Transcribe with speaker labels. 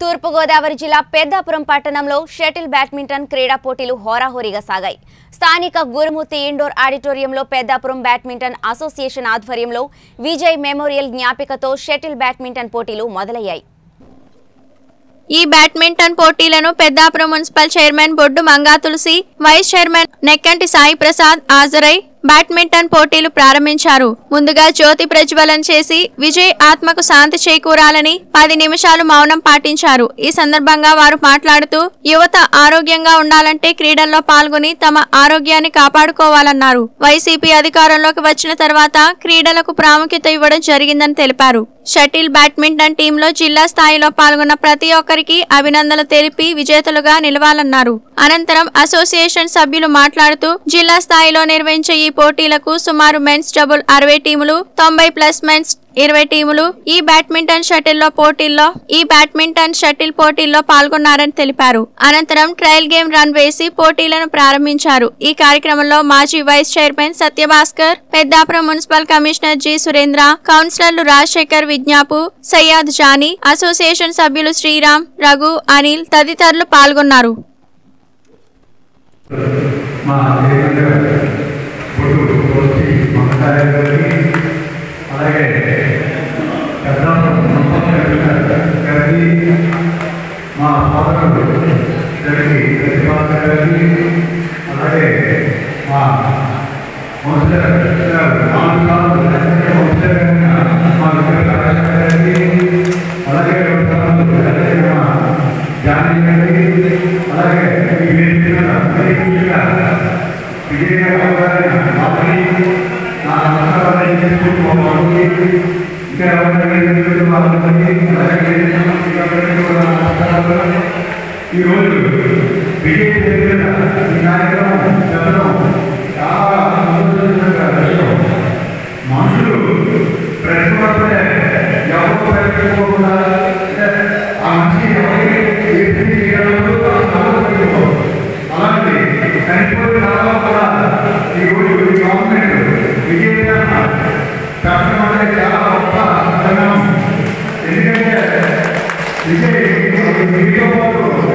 Speaker 1: తూర్పుగోదావరి జిల్లా పెద్దాపురం పట్టణంలో shuttle badminton క్రీడా పోటీలు హోరాహోరీగా సాగాయి స్థానిక గురుమూర్తి ఇండోర్ ఆడిటోరియంలో పెద్దాపురం బ్యాడ్మింటన్ అసోసియేషన్ ఆధ్వర్యంలో విజయ్ మెమోరియల్ జ్ఞాపికతో షటిల్ బ్యాడ్మింటన్ పోటీలు మొదలయ్యాయి
Speaker 2: ఈ బ్యాడ్మింటన్ పోటీలను Peddapuram municipal chairman Boddu Manga Tulasi vice chairman Nekkanti Sai Prasad హాజరై బ్యాడ్మింటన్ పోటీలు ప్రారంభించారు ముందుగా జ్యోతి ప్రజ్వలన చేసి విజయ్ ఆత్మకు శాంతి చేకూరాలని పది నిమిషాలు మౌనం పాటించారు ఈ సందర్భంగా వారు మాట్లాడుతూ యువత ఆరోగ్యంగా ఉండాలంటే క్రీడల్లో పాల్గొని తమ ఆరోగ్యాన్ని కాపాడుకోవాలన్నారు వైసీపీ అధికారంలోకి వచ్చిన తర్వాత క్రీడలకు ప్రాముఖ్యత ఇవ్వడం జరిగిందని తెలిపారు షటిల్ బ్యాడ్మింటన్ టీంలో జిల్లా స్థాయిలో పాల్గొన్న ప్రతి ఒక్కరికి అభినందనలు తెలిపి విజేతలుగా నిలవాలన్నారు అనంతరం అసోసియేషన్ సభ్యులు మాట్లాడుతూ జిల్లా స్థాయిలో నిర్వహించే ఈ పోటీలకు సుమారు మెన్స్ డబుల్ అరవై టీములు తొంభై ప్లస్ మెన్స్ ఇరవై టీములు ఈ బ్యాడ్మింటన్ షటిల్లో పోటీల్లో ఈ బ్యాడ్మింటన్ షటిల్ పోటీల్లో పాల్గొన్నారని తెలిపారు అనంతరం ట్రయల్ గేమ్ రన్ వేసి పోటీలను ప్రారంభించారు ఈ కార్యక్రమంలో మాజీ vice chairman Satyabhaskar Peddapuram municipal commissioner G Surendra కౌన్సిలర్లు రాజశేఖర్ విజ్ఞాపు సయ్యాద్ జానీ అసోసియేషన్ సభ్యులు శ్రీరామ్ రఘు అనిల్ తదితరులు పాల్గొన్నారు
Speaker 3: మా దేవేంద్ర పొట్టు వచ్చి మమతారాయణ గారికి అలాగే పెద్దాపురం గారికి మా సోదరుడు గారికి ప్రతిభాకర్ గారికి అలాగే మా కౌన్సిలర్ నాలుగు సార్లు కౌన్సిలర్ అయిన మా విజయ రాజశేఖర్ గారికి అలాగే రెండు సార్లు అలాగే మా జానీ గారికి అలాగే ఈ వేదిక మీద వేదికగా విజయనగరం గారి మాతని నా నమస్కారాలు చేసుకుంటూ మా బాబుకి ఇంకా ఎవరైనా ఎందుకు బాగుంటుంది అలాగే వేదిక సంబంధించిన అందరికీ కూడా నా నమస్కారాలు ఈరోజు విజయ వేదిక మీద ఈ కార్యక్రమం జరగడం చాలా సంతోషకరమైన విషయం మనుషులు ప్రతిపడే ఎవరు ప్రయత్నించకుండా అంటే ఆ మనిషి ఎవరికి ఏ పని చేయాలో ఆలోచించుకో అలాంటి చనిపోయిన తర్వాత కూడా ఈ రోజు ఈ గవర్నమెంట్ విజయనగరం పెట్టడం అనేది చాలా గొప్ప పరిణామం ఎందుకంటే విజయ్ మీతో పాటు